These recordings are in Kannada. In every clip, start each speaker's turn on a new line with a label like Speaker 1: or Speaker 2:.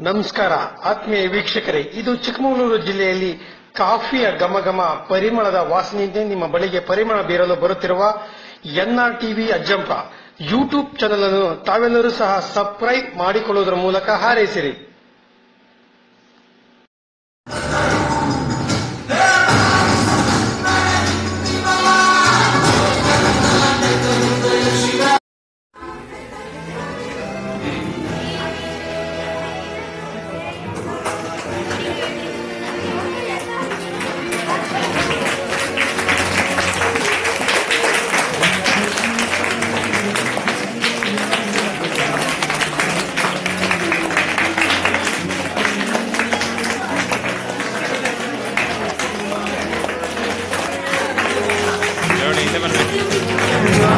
Speaker 1: ನಮಸ್ಕಾರ ಆತ್ಮೀಯ ವೀಕ್ಷಕರೇ ಇದು ಚಿಕ್ಕಮಗಳೂರು ಜಿಲ್ಲೆಯಲ್ಲಿ ಕಾಫಿಯ ಘಮಘಮ ಪರಿಮಳದ ವಾಸನೆಯಿಂದ ನಿಮ್ಮ ಬಳಿಗೆ ಪರಿಮಳ ಬೀರಲು ಬರುತ್ತಿರುವ N R TV Ajjampa YouTube channel ಅನ್ನು ತಾವೆಲ್ಲರೂ ಸಹ ಸಬ್ಸ್ಕ್ರೈಬ್ ಮಾಡಿಕೊಳ್ಳುವುದರ ಮೂಲಕ ಹಾರೈಸಿರಿ
Speaker 2: ನೋಡಿ ಹಿಂದೆ ಬರ್ಬೇಕು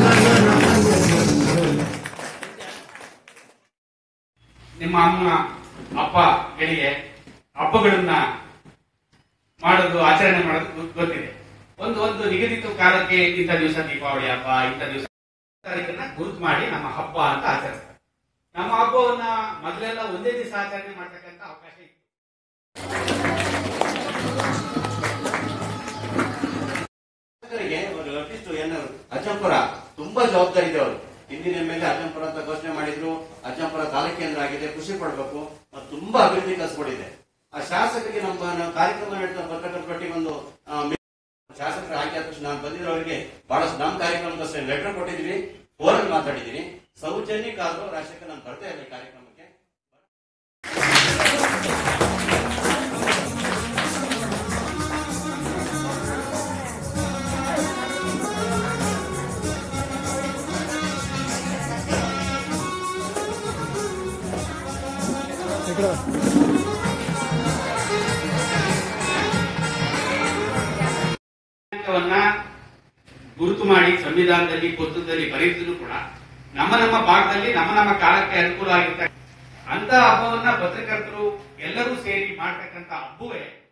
Speaker 3: ನಿಮ್ಮ ಅಮ್ಮ ಅಪ್ಪ ಗಳಿಗೆ ಹಬ್ಬಗಳನ್ನ ಮಾಡೋದು ಆಚರಣೆ ಮಾಡೋದು ಗೊ- ಗೊತ್ತಿದೆ ಒಂದು ಒಂದು ನಿಗದಿತ ಕಾಲಕ್ಕೆ ಇಂಥ ದಿವಸ ದೀಪಾವಳಿ ಹಬ್ಬ ಇಂಥ ದಿವಸ ತಾರೀಕನ್ನ ಗುರುತು ಮಾಡಿ ನಮ್ಮ ಹಬ್ಬ ಅಂತ ಆಚರಿಸ್ತಾರೆ ನಮ್ಮ ಹಬ್ಬವನ್ನ ಮೊದಲೆಲ್ಲ ಒಂದೇ ದಿವಸ ಆಚರಣೆ ಮಾಡ್ತಕ್ಕಂಥ ಅವಕಾಶ ಇತ್ತು
Speaker 4: ಶಾಸಕರಿಗೆ ಅವರು ಅಟ್ಲೀಸ್ಟ್ ಏನು ಅಜ್ಜಂಪುರ ತುಂಬಾ ಜವಾಬ್ದಾರಿ ಇದೆ ಅವರು ಹಿಂದಿನ ಎಂ ಎಲ್ ಅಜ್ಜಂಪುರ ಅಂತ ಘೋಷಣೆ ಮಾಡಿದ್ರು ಅಜ್ಜಂಪುರ ತಾಲೂಕು ಕೇಂದ್ರ ಆಗಿದೆ ಖುಷಿ ಪಡ್ಬೇಕು ಮತ್ತು ತುಂಬಾ ಅಭಿವೃದ್ಧಿ ಕಸಪಡಿದೆ ಆ ಶಾಸಕರಿಗೆ ನಮ್ಮ ನಾವು ಕಾರ್ಯಕ್ರಮ ನಡೆದ ಪತ್ರಕರ್ತರ ಪಟ್ಟಿಗೆ ಒಂದು ಆ, ಮೇ- ಶಾಸಕರು ಆಯ್ಕೆ ಆದ ತಕ್ಷಣ ನಾನು ಬಂದಿರೋರಿಗೆ ಬಹಳಷ್ಟು ನಮ್ಮ ಕಾರ್ಯಕ್ರಮಕ್ಕೋಸ್ಕರ ಲೆಟರ್ ಕೊಟ್ಟಿದ್ವಿ ಫೋನಲ್ಲಿ ಮಾತಾಡಿದ್ದೀನಿ ಸೌಜನ್ಯಕ್ಕೆ ಆದ್ರೂ ರಾಷ್ಟ್ರಕ್ಕೆ ನಾನು ಬರ್ತಾ ಇಲ್ಲ ಈ ಕಾರ್ಯಕ್ರಮಕ್ಕೆ
Speaker 3: ದಿನಾಂಕವನ್ನ ಗುರುತು ಮಾಡಿ ಸಂವಿಧಾನದಲ್ಲಿ ಪುಸ್ತಕದಲ್ಲಿ ಬರೆದಿದ್ರು ಕೂಡ ನಮ್ಮ ನಮ್ಮ ಭಾಗದಲ್ಲಿ ನಮ್ಮ ನಮ್ಮ ಕಾಲಕ್ಕೆ ಅನುಕೂಲ ಆಗಿರ್ತಕ್ಕ ಅಂತ ಹಬ್ಬವನ್ನ ಪತ್ರಕರ್ತರು ಎಲ್ಲರೂ ಸೇರಿ ಮಾಡ್ತಕ್ಕಂಥ ಹಬ್ಬವೇ